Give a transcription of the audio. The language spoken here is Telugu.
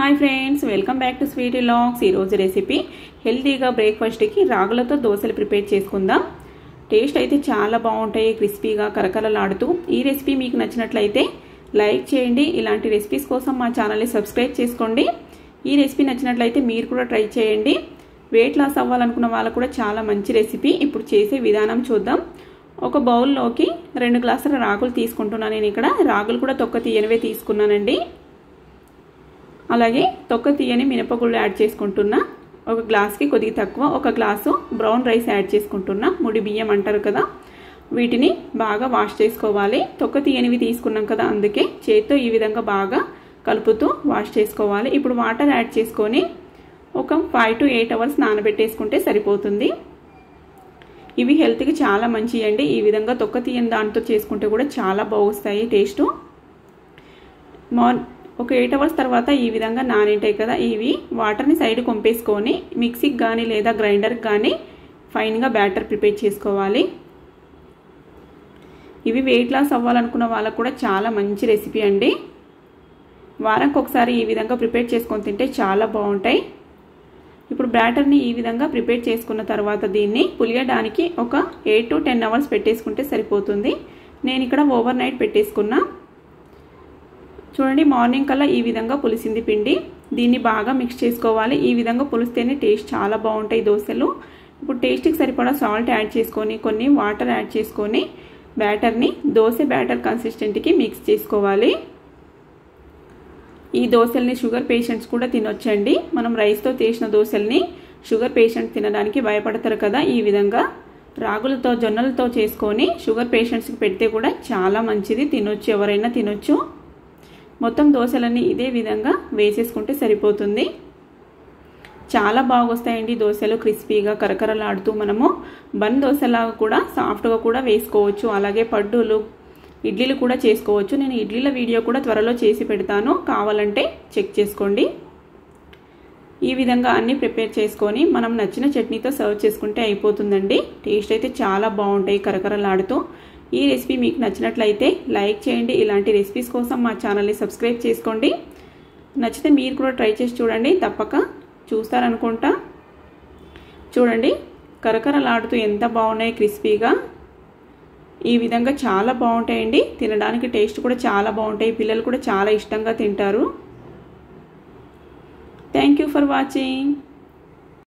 hi friends welcome back to Sweet Logs ఈరోజు రెసిపీ హెల్తీగా బ్రేక్ఫాస్ట్కి రాగులతో దోశలు ప్రిపేర్ చేసుకుందాం టేస్ట్ అయితే చాలా బాగుంటాయి క్రిస్పీగా కరకరలాడుతూ ఈ రెసిపీ మీకు నచ్చినట్లయితే లైక్ చేయండి ఇలాంటి రెసిపీస్ కోసం మా ఛానల్ని సబ్స్క్రైబ్ చేసుకోండి ఈ రెసిపీ నచ్చినట్లయితే మీరు కూడా ట్రై చేయండి వెయిట్ లాస్ అవ్వాలనుకున్న వాళ్ళకు కూడా చాలా మంచి రెసిపీ ఇప్పుడు చేసే విధానం చూద్దాం ఒక బౌల్లోకి రెండు గ్లాసుల రాగులు తీసుకుంటున్నాను నేను ఇక్కడ రాగులు కూడా తొక్క తీయనివే తీసుకున్నానండి అలాగే తొక్క తీయని మినపగుళ్ళు యాడ్ చేసుకుంటున్నా ఒక గ్లాస్కి కొద్దిగా తక్కువ ఒక గ్లాసు బ్రౌన్ రైస్ యాడ్ చేసుకుంటున్నా ముడి బియ్యం అంటారు కదా వీటిని బాగా వాష్ చేసుకోవాలి తొక్క తీయనివి తీసుకున్నాం కదా అందుకే చేత్తో ఈ విధంగా బాగా కలుపుతూ వాష్ చేసుకోవాలి ఇప్పుడు వాటర్ యాడ్ చేసుకొని ఒక ఫైవ్ టు ఎయిట్ అవర్స్ నానబెట్టేసుకుంటే సరిపోతుంది ఇవి హెల్త్కి చాలా మంచివి అండి ఈ విధంగా తొక్క తీయని దాంతో చేసుకుంటే కూడా చాలా బాగుస్తాయి టేస్టు మార్ ఒక ఎయిట్ అవర్స్ తర్వాత ఈ విధంగా నానింటాయి కదా ఇవి వాటర్ని సైడ్ కొంపేసుకొని మిక్సీకి కానీ లేదా గ్రైండర్కి కానీ ఫైన్గా బ్యాటర్ ప్రిపేర్ చేసుకోవాలి ఇవి వెయిట్ లాస్ అవ్వాలనుకున్న వాళ్ళకు కూడా చాలా మంచి రెసిపీ అండి వారానికి ఒకసారి ఈ విధంగా ప్రిపేర్ చేసుకొని తింటే చాలా బాగుంటాయి ఇప్పుడు బ్యాటర్ని ఈ విధంగా ప్రిపేర్ చేసుకున్న తర్వాత దీన్ని పులియడానికి ఒక ఎయిట్ టు టెన్ అవర్స్ పెట్టేసుకుంటే సరిపోతుంది నేను ఇక్కడ ఓవర్ నైట్ పెట్టేసుకున్నా చూడండి మార్నింగ్ కల్లా ఈ విధంగా పులిసింది పిండి దీన్ని బాగా మిక్స్ చేసుకోవాలి ఈ విధంగా పులిస్తేనే టేస్ట్ చాలా బాగుంటాయి దోశలు ఇప్పుడు టేస్ట్కి సరిపడా సాల్ట్ యాడ్ చేసుకొని కొన్ని వాటర్ యాడ్ చేసుకొని బ్యాటర్ని దోశ బ్యాటర్ కన్సిస్టెంట్కి మిక్స్ చేసుకోవాలి ఈ దోశల్ని షుగర్ పేషెంట్స్ కూడా తినొచ్చండి మనం రైస్తో చేసిన దోశల్ని షుగర్ పేషెంట్స్ తినడానికి భయపడతారు కదా ఈ విధంగా రాగులతో జొన్నలతో చేసుకొని షుగర్ పేషెంట్స్కి పెడితే కూడా చాలా మంచిది తినొచ్చు ఎవరైనా తినొచ్చు మొత్తం దోశలన్నీ ఇదే విధంగా వేసేసుకుంటే సరిపోతుంది చాలా బాగా వస్తాయండి దోశలు క్రిస్పీగా కరకరలాడుతూ మనము బన్ దోశలాగా కూడా సాఫ్ట్గా కూడా వేసుకోవచ్చు అలాగే పడ్డూలు ఇడ్లీలు కూడా చేసుకోవచ్చు నేను ఇడ్లీల వీడియో కూడా త్వరలో చేసి పెడతాను కావాలంటే చెక్ చేసుకోండి ఈ విధంగా అన్నీ ప్రిపేర్ చేసుకొని మనం నచ్చిన చట్నీతో సర్వ్ చేసుకుంటే అయిపోతుందండి టేస్ట్ అయితే చాలా బాగుంటాయి కరకరలాడుతూ ఈ రెసిపీ మీకు నచ్చినట్లయితే లైక్ చేయండి ఇలాంటి రెసిపీస్ కోసం మా ఛానల్ని సబ్స్క్రైబ్ చేసుకోండి నచ్చితే మీరు కూడా ట్రై చేసి చూడండి తప్పక చూస్తారనుకుంటా చూడండి కరకరలాడుతూ ఎంత బాగున్నాయి క్రిస్పీగా ఈ విధంగా చాలా బాగుంటాయండి తినడానికి టేస్ట్ కూడా చాలా బాగుంటాయి పిల్లలు కూడా చాలా ఇష్టంగా తింటారు థ్యాంక్ యూ ఫర్ వాచింగ్